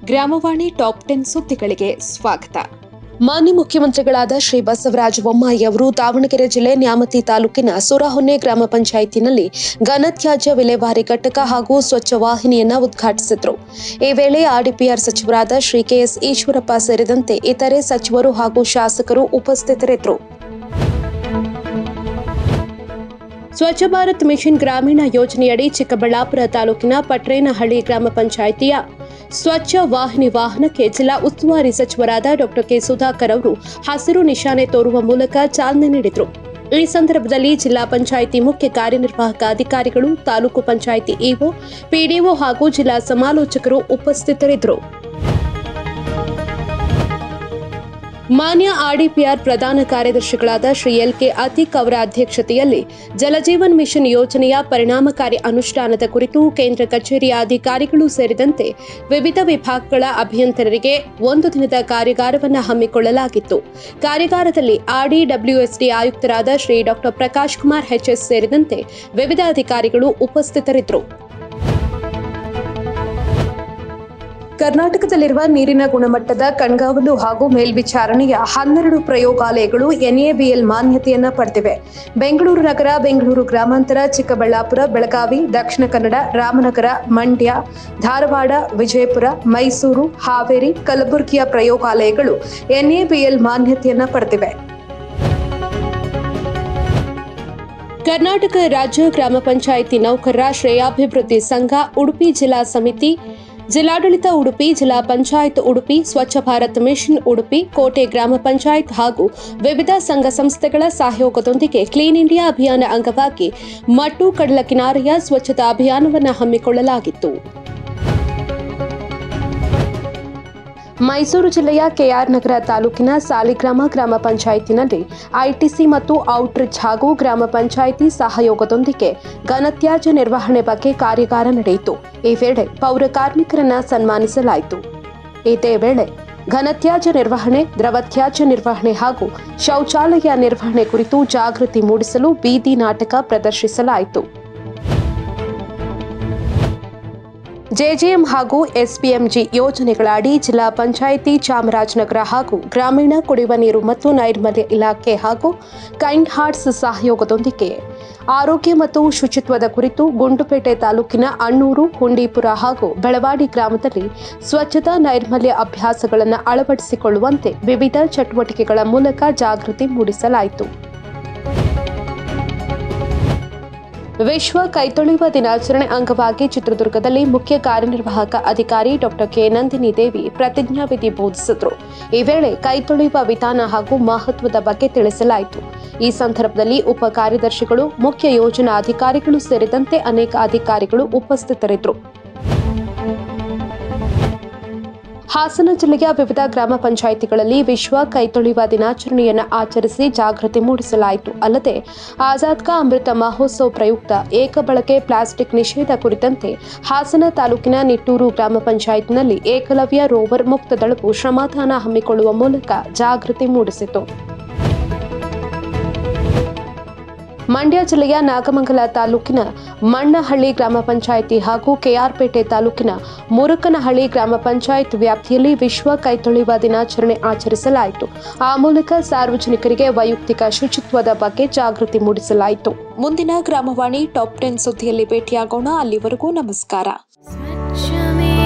ಗ್ರಾಮವಾಣಿ top ten ಸುದ್ದಿಗಳಿಗೆ ಸ್ವಾಗತ ಮಾನ್ಯ ಮುಖ್ಯಮಂತ್ರಿಗಳಾದ ಶ್ರೀ ಬಸವರಾಜ ಬೊಮ್ಮಾಯಿ ಅವರು ದಾವಣಗೆರೆ ಜಿಲ್ಲೆ ನ್ಯಾಮತಿ ತಾಲೂಕಿನ ಸುರಹೊನ್ನೆ ಗ್ರಾಮ ಪಂಚಾಯಿತಿನಲ್ಲಿ ಘನತ್ಯಾಜ್ಯ ವಿಲೇವಾರಿ ಘಟಕ ಹಾಗೂ ಸ್ವಚ್ಛ ವಾಹಿನಿಯನ್ನ ಉದ್ಘಾಟಿಸಿದ್ರು ಈ ವೇಳೆ ಆರ್ಡಿಪಿಆರ್ ಸಚಿವರಾದ ಶ್ರೀ ಕೆಎಸ್ ಈಶ್ವರಪ್ಪ ಸೇರಿದಂತೆ ಇತರೆ ಸಚಿವರು ಹಾಗೂ ಶಾಸಕರು ಉಪಸ್ಥಿತರಿದ್ದರು ಸ್ವಚ್ಛ ಭಾರತ್ ಮಿಷನ್ ಗ್ರಾಮೀಣ ಯೋಜನೆಯಡಿ ಚಿಕ್ಕಬಳ್ಳಾಪುರ ತಾಲೂಕಿನ ಪಟ್ರೇನಹಳ್ಳಿ ಗ್ರಾಮ ಪಂಚಾಯಿತಿಯ ಸ್ವಚ್ಛ ವಾಹಿನಿ ವಾಹನಕ್ಕೆ ಜಿಲ್ಲಾ ಉಸ್ತುವಾರಿ ಸಚಿವರಾದ ಡಾಕ್ಟರ್ ಕೆ ಸುಧಾಕರ್ ಅವರು ಹಸಿರು ನಿಶಾನೆ ತೋರುವ ಮೂಲಕ ಚಾಲನೆ ನೀಡಿದರು ಈ ಸಂದರ್ಭದಲ್ಲಿ ಜಿಲ್ಲಾ ಪಂಚಾಯಿತಿ ಮುಖ್ಯ ಕಾರ್ಯನಿರ್ವಾಹಕ ಅಧಿಕಾರಿಗಳು ತಾಲೂಕು ಪಂಚಾಯಿತಿ ಇಒ ಪಿಡಿಒ ಹಾಗೂ ಜಿಲ್ಲಾ ಸಮಾಲೋಚಕರು ಉಪಸ್ಥಿತರಿದ್ದರು ಮಾನ್ಯ ಆರ್ಡಿಪಿಆರ್ ಪ್ರಧಾನ ಕಾರ್ಯದರ್ಶಿಗಳಾದ ಶ್ರೀ ಎಲ್ ಕೆ ಅತೀಕ್ ಅವರ ಅಧ್ಯಕ್ಷತೆಯಲ್ಲಿ ಜಲಜೀವನ್ ಮಿಷನ್ ಯೋಜನೆಯ ಪರಿಣಾಮಕಾರಿ ಅನುಷ್ಠಾನದ ಕುರಿತು ಕೇಂದ್ರ ಕಚೇರಿಯ ಅಧಿಕಾರಿಗಳು ಸೇರಿದಂತೆ ವಿವಿಧ ವಿಭಾಗಗಳ ಅಭಿಯಂತರರಿಗೆ ಒಂದು ದಿನದ ಕಾರ್ಯಾಗಾರವನ್ನು ಹಮ್ಮಿಕೊಳ್ಳಲಾಗಿತ್ತು ಕಾರ್ಯಾಗಾರದಲ್ಲಿ ಆರ್ಡಿಡಬ್ಲ್ಯೂಎಸ್ಡಿ ಆಯುಕ್ತರಾದ ಶ್ರೀ ಡಾಕ್ಟರ್ ಪ್ರಕಾಶ್ ಕುಮಾರ್ ಎಚ್ಎಸ್ ಸೇರಿದಂತೆ ವಿವಿಧ ಅಧಿಕಾರಿಗಳು ಉಪಸ್ಥಿತರಿದ್ದರು ಕರ್ನಾಟಕದಲ್ಲಿರುವ ನೀರಿನ ಗುಣಮಟ್ಟದ ಕಣ್ಗಾವಲು ಹಾಗೂ ಮೇಲ್ವಿಚಾರಣೆಯ ಹನ್ನೆರಡು ಪ್ರಯೋಗಾಲಯಗಳು ಎನ್ಎಬಿಎಲ್ ಮಾನ್ಯತೆಯನ್ನ ಪಡೆದಿವೆ ಬೆಂಗಳೂರು ನಗರ ಬೆಂಗಳೂರು ಗ್ರಾಮಾಂತರ ಚಿಕ್ಕಬಳ್ಳಾಪುರ ಬೆಳಗಾವಿ ದಕ್ಷಿಣ ಕನ್ನಡ ರಾಮನಗರ ಮಂಡ್ಯ ಧಾರವಾಡ ವಿಜಯಪುರ ಮೈಸೂರು ಹಾವೇರಿ ಕಲಬುರಗಿಯ ಪ್ರಯೋಗಾಲಯಗಳು ಎನ್ಎಬಿಎಲ್ ಮಾನ್ಯತೆಯನ್ನ ಪಡೆದಿವೆ ಕರ್ನಾಟಕ ರಾಜ್ಯ ಗ್ರಾಮ ಪಂಚಾಯಿತಿ ನೌಕರರ ಶ್ರೇಯಾಭಿವೃದ್ಧಿ ಸಂಘ ಉಡುಪಿ ಜಿಲ್ಲಾ ಸಮಿತಿ ಜಿಲ್ಲಾಡಳಿತ ಉಡುಪಿ ಜಿಲ್ಲಾ ಪಂಚಾಯತ್ ಉಡುಪಿ ಸ್ವಚ್ಛ ಭಾರತ್ ಮಿಷನ್ ಉಡುಪಿ ಕೋಟೆ ಗ್ರಾಮ ಪಂಚಾಯತ್ ಹಾಗೂ ವಿವಿಧ ಸಂಘ ಸಂಸ್ಥೆಗಳ ಸಹಯೋಗದೊಂದಿಗೆ ಕ್ಲೀನ್ ಇಂಡಿಯಾ ಅಭಿಯಾನ ಅಂಗವಾಗಿ ಮಟ್ಟು ಕಡಲ ಕಿನಾರೆಯ ಸ್ವಚ್ಛತಾ ಅಭಿಯಾನವನ್ನು ಹಮ್ಮಿಕೊಳ್ಳಲಾಗಿತ್ತು ಮೈಸೂರು ಜಿಲ್ಲೆಯ ಕೆಆರ್ ನಗರ ತಾಲೂಕಿನ ಸಾಲಿಗ್ರಾಮ ಗ್ರಾಮ ಪಂಚಾಯಿತಿನಲ್ಲಿ ಐಟಿಸಿ ಮತ್ತು ಔಟ್ರಿಚ್ ಹಾಗೂ ಗ್ರಾಮ ಪಂಚಾಯಿತಿ ಸಹಯೋಗದೊಂದಿಗೆ ಘನತ್ಯಾಜ್ಯ ನಿರ್ವಹಣೆ ಬಗ್ಗೆ ಕಾರ್ಯಾಗಾರ ನಡೆಯಿತು ಈ ವೇಳೆ ಪೌರ ಕಾರ್ಮಿಕರನ್ನ ಸನ್ಮಾನಿಸಲಾಯಿತು ಇದೇ ವೇಳೆ ಘನತ್ಯಾಜ್ಯ ನಿರ್ವಹಣೆ ದ್ರವತ್ಯಾಜ್ಯ ನಿರ್ವಹಣೆ ಹಾಗೂ ಶೌಚಾಲಯ ನಿರ್ವಹಣೆ ಕುರಿತು ಜಾಗೃತಿ ಮೂಡಿಸಲು ಬೀದಿ ನಾಟಕ ಪ್ರದರ್ಶಿಸಲಾಯಿತು ಜೆಜೆಎಂ ಹಾಗೂ ಎಸ್ಪಿಎಂಜಿ ಯೋಜನೆಗಳ ಅಡಿ ಜಿಲ್ಲಾ ಪಂಚಾಯಿತಿ ಚಾಮರಾಜನಗರ ಹಾಗೂ ಗ್ರಾಮೀಣ ಕುಡಿಯುವ ನೀರು ಮತ್ತು ನೈರ್ಮಲ್ಯ ಇಲಾಖೆ ಹಾಗೂ ಕೈಂಡ್ ಹಾರ್ಟ್ಸ್ ಸಹಯೋಗದೊಂದಿಗೆ ಆರೋಗ್ಯ ಮತ್ತು ಶುಚಿತ್ವದ ಕುರಿತು ಗುಂಡುಪೇಟೆ ತಾಲೂಕಿನ ಅಣ್ಣೂರು ಹುಂಡೀಪುರ ಹಾಗೂ ಬೆಳವಾಡಿ ಗ್ರಾಮದಲ್ಲಿ ಸ್ವಚ್ಛತಾ ನೈರ್ಮಲ್ಯ ಅಭ್ಯಾಸಗಳನ್ನು ಅಳವಡಿಸಿಕೊಳ್ಳುವಂತೆ ವಿವಿಧ ಚಟುವಟಿಕೆಗಳ ಮೂಲಕ ಜಾಗೃತಿ ಮೂಡಿಸಲಾಯಿತು ವಿಶ್ವ ಕೈತೊಳೆಯುವ ದಿನಾಚರಣೆ ಅಂಗವಾಗಿ ಚಿತ್ರದುರ್ಗದಲ್ಲಿ ಮುಖ್ಯ ಕಾರ್ಯನಿರ್ವಾಹಕ ಅಧಿಕಾರಿ ಡಾಕ್ಟರ್ ಕೆ ನಂದಿನಿ ದೇವಿ ಪ್ರತಿಜ್ಞಾವಿಧಿ ಬೋಧಿಸಿದ್ರು ಈ ವೇಳೆ ಕೈತೊಳೆಯುವ ವಿಧಾನ ಹಾಗೂ ಮಹತ್ವದ ಬಗ್ಗೆ ತಿಳಿಸಲಾಯಿತು ಈ ಸಂದರ್ಭದಲ್ಲಿ ಉಪ ಕಾರ್ಯದರ್ಶಿಗಳು ಮುಖ್ಯ ಯೋಜನಾ ಅಧಿಕಾರಿಗಳು ಸೇರಿದಂತೆ ಅನೇಕ ಅಧಿಕಾರಿಗಳು ಉಪಸ್ಥಿತರಿದ್ದರು ಹಾಸನ ಜಿಲ್ಲೆಯ ವಿವಿಧ ಗ್ರಾಮ ಪಂಚಾಯಿತಿಗಳಲ್ಲಿ ವಿಶ್ವ ಕೈತೊಳೆಯುವ ದಿನಾಚರಣೆಯನ್ನು ಆಚರಿಸಿ ಜಾಗೃತಿ ಮೂಡಿಸಲಾಯಿತು ಅಲ್ಲದೆ ಆಜಾದ್ ಕಾ ಅಮೃತ ಮಹೋತ್ಸವ ಪ್ರಯುಕ್ತ ಏಕ ಬಳಕೆ ಪ್ಲಾಸ್ಟಿಕ್ ನಿಷೇಧ ಕುರಿತಂತೆ ಹಾಸನ ತಾಲೂಕಿನ ನಿಟ್ಟೂರು ಗ್ರಾಮ ಪಂಚಾಯತ್ನಲ್ಲಿ ಏಕಲವ್ಯ ರೋವರ್ ಮುಕ್ತ ದಳವು ಶ್ರಮದಾನ ಹಮ್ಮಿಕೊಳ್ಳುವ ಮೂಲಕ ಜಾಗೃತಿ ಮೂಡಿಸಿತು ಮಂಡ್ಯ ಜಿಲ್ಲೆಯ ನಾಗಮಂಗಲ ತಾಲೂಕಿನ ಮಣ್ಣಹಳ್ಳಿ ಗ್ರಾಮ ಪಂಚಾಯಿತಿ ಹಾಗೂ ಕೆಆರ್ಪೇಟೆ ತಾಲೂಕಿನ ಮುರುಕನಹಳ್ಳಿ ಗ್ರಾಮ ಪಂಚಾಯತ್ ವ್ಯಾಪ್ತಿಯಲ್ಲಿ ವಿಶ್ವ ಕೈತೊಳೆಯುವ ದಿನಾಚರಣೆ ಆಚರಿಸಲಾಯಿತು ಆ ಮೂಲಕ ಸಾರ್ವಜನಿಕರಿಗೆ ವೈಯಕ್ತಿಕ ಶುಚಿತ್ವದ ಬಗ್ಗೆ ಜಾಗೃತಿ ಮೂಡಿಸಲಾಯಿತು ಮುಂದಿನ ಗ್ರಾಮವಾಣಿ ಟಾಪ್ ಟೆನ್ ಸುದ್ದಿಯಲ್ಲಿ ಭೇಟಿಯಾಗೋಣ ಅಲ್ಲಿವರೆಗೂ ನಮಸ್ಕಾರ स्वच्छ में